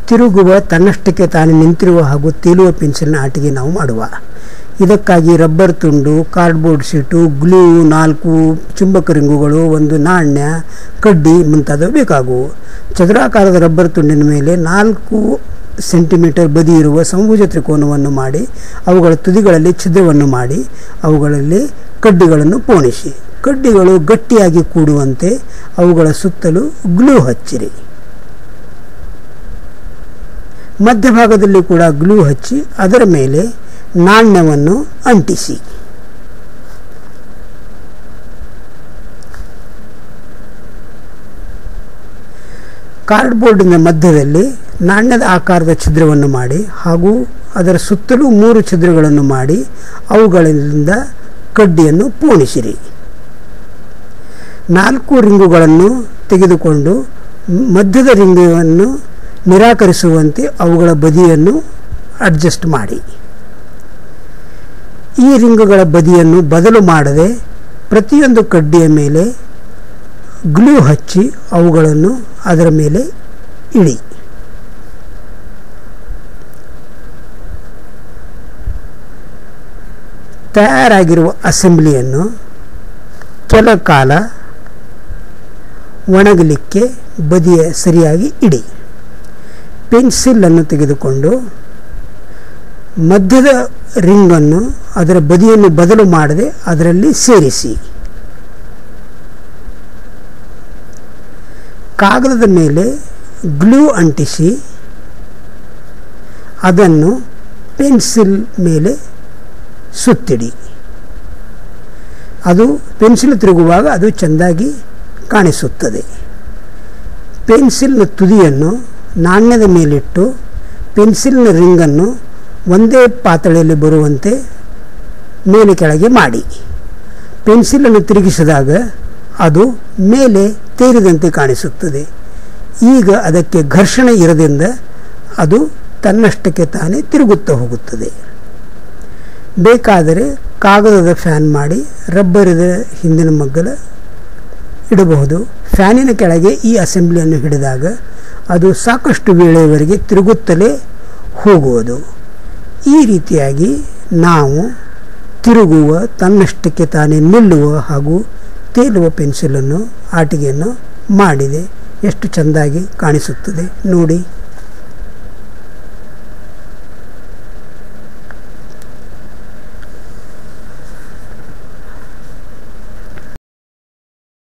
ತಿರುಗುವ ತನ್ನಷ್ಟಕ್ಕೆ ತಾನೇ ನಿಂತಿರುವ ಹಾಗೂ ತೇಲುವ ಪೆನ್ಸಿಲ್ನ ಆಟಿಕೆ ನಾವು ಮಾಡುವ ಇದಕ್ಕಾಗಿ ರಬ್ಬರ್ ತುಂಡು ಕಾರ್ಡ್ಬೋರ್ಡ್ ಶೀಟು ಗ್ಲೂ ನಾಲ್ಕು ಚುಂಬಕ ರಿಂಗುಗಳು ಒಂದು ನಾಣ್ಯ ಕಡ್ಡಿ ಮುಂತಾದವು ಬೇಕಾಗುವು ಚದುರಾಕಾರದ ರಬ್ಬರ್ ತುಂಡಿನ ಮೇಲೆ ನಾಲ್ಕು ಸೆಂಟಿಮೀಟರ್ ಬದಿ ಇರುವ ಸಮಭುಜ ತ್ರಿಕೋನವನ್ನು ಮಾಡಿ ಅವುಗಳ ತುದಿಗಳಲ್ಲಿ ಛಿದ್ರವನ್ನು ಮಾಡಿ ಅವುಗಳಲ್ಲಿ ಕಡ್ಡಿಗಳನ್ನು ಪೋಣಿಸಿ ಕಡ್ಡಿಗಳು ಗಟ್ಟಿಯಾಗಿ ಕೂಡುವಂತೆ ಅವುಗಳ ಸುತ್ತಲೂ ಗ್ಲೂ ಹಚ್ಚಿರಿ ಮಧ್ಯಭಾಗದಲ್ಲಿ ಕೂಡ ಗ್ಲೂ ಹಚ್ಚಿ ಅದರ ಮೇಲೆ ನಾಣ್ಯವನ್ನು ಅಂಟಿಸಿ ಕಾರ್ಡ್ಬೋರ್ಡಿನ ಮಧ್ಯದಲ್ಲಿ ನಾಣ್ಯದ ಆಕಾರದ ಛಿದ್ರವನ್ನು ಮಾಡಿ ಹಾಗೂ ಅದರ ಸುತ್ತಲೂ ಮೂರು ಛಿದ್ರಗಳನ್ನು ಮಾಡಿ ಅವುಗಳಿಂದ ಕಡ್ಡಿಯನ್ನು ಪೋಣಿಸಿರಿ ನಾಲ್ಕು ರಿಂಗುಗಳನ್ನು ತೆಗೆದುಕೊಂಡು ಮಧ್ಯದ ರಿಂಗನ್ನು ನಿರಾಕರಿಸುವಂತೆ ಅವುಗಳ ಬದಿಯನ್ನು ಅಡ್ಜಸ್ಟ್ ಮಾಡಿ ಈ ರಿಂಗುಗಳ ಬದಿಯನ್ನು ಬದಲು ಮಾಡದೆ ಪ್ರತಿಯೊಂದು ಕಡ್ಡಿಯ ಮೇಲೆ ಗ್ಲೂ ಹಚ್ಚಿ ಅವುಗಳನ್ನು ಅದರ ಮೇಲೆ ಇಳಿ ತಯಾರಾಗಿರುವ ಅಸೆಂಬ್ಲಿಯನ್ನು ಕೆಲ ಕಾಲ ಒಣಗಲಿಕ್ಕೆ ಬದಿಯ ಸರಿಯಾಗಿ ಇಡಿ ಪೆನ್ಸಿಲನ್ನು ತೆಗೆದುಕೊಂಡು ಮಧ್ಯದ ರಿಂಗನ್ನು ಅದರ ಬದಿಯನ್ನು ಬದಲು ಮಾಡದೆ ಅದರಲ್ಲಿ ಸೇರಿಸಿ ಕಾಗದದ ಮೇಲೆ ಗ್ಲೂ ಅಂಟಿಸಿ ಅದನ್ನು ಪೆನ್ಸಿಲ್ ಮೇಲೆ ಸುತ್ತಿಡಿ ಅದು ಪೆನ್ಸಿಲ್ ತಿರುಗುವಾಗ ಅದು ಚೆಂದಾಗಿ ಕಾಣಿಸುತ್ತದೆ ಪೆನ್ಸಿಲ್ನ ತುದಿಯನ್ನು ನಾಣ್ಯದ ಮೇಲಿಟ್ಟು ಪೆನ್ಸಿಲ್ನ ರಿಂಗನ್ನು ಒಂದೇ ಪಾತಳಿಯಲ್ಲಿ ಬರುವಂತೆ ಮೇಲೆ ಕೆಳಗೆ ಮಾಡಿ ಪೆನ್ಸಿಲನ್ನು ತಿರುಗಿಸಿದಾಗ ಅದು ಮೇಲೆ ತೇರಿದಂತೆ ಕಾಣಿಸುತ್ತದೆ ಈಗ ಅದಕ್ಕೆ ಘರ್ಷಣೆ ಇರದಿಂದ ಅದು ತನ್ನಷ್ಟಕ್ಕೆ ತಾನೇ ತಿರುಗುತ್ತಾ ಹೋಗುತ್ತದೆ ಬೇಕಾದರೆ ಕಾಗದದ ಫ್ಯಾನ್ ಮಾಡಿ ರಬ್ಬರಿದ ಹಿಂದಿನ ಮಗ್ಗಲ ಇಡಬಹುದು ಫ್ಯಾನಿನ ಕೆಳಗೆ ಈ ಅಸೆಂಬ್ಲಿಯನ್ನು ಹಿಡಿದಾಗ ಅದು ಸಾಕಷ್ಟು ವೇಳೆಯವರೆಗೆ ತಿರುಗುತ್ತಲೇ ಹೋಗುವುದು ಈ ರೀತಿಯಾಗಿ ನಾವು ತಿರುಗುವ ತನ್ನಷ್ಟಕ್ಕೆ ತಾನೇ ನಿಲ್ಲುವ ಹಾಗೂ ತೇಲುವ ಪೆನ್ಸಿಲನ್ನು ಆಟಿಕೆಯನ್ನು ಮಾಡಿದೆ ಎಷ್ಟು ಚೆಂದಾಗಿ ಕಾಣಿಸುತ್ತದೆ ನೋಡಿ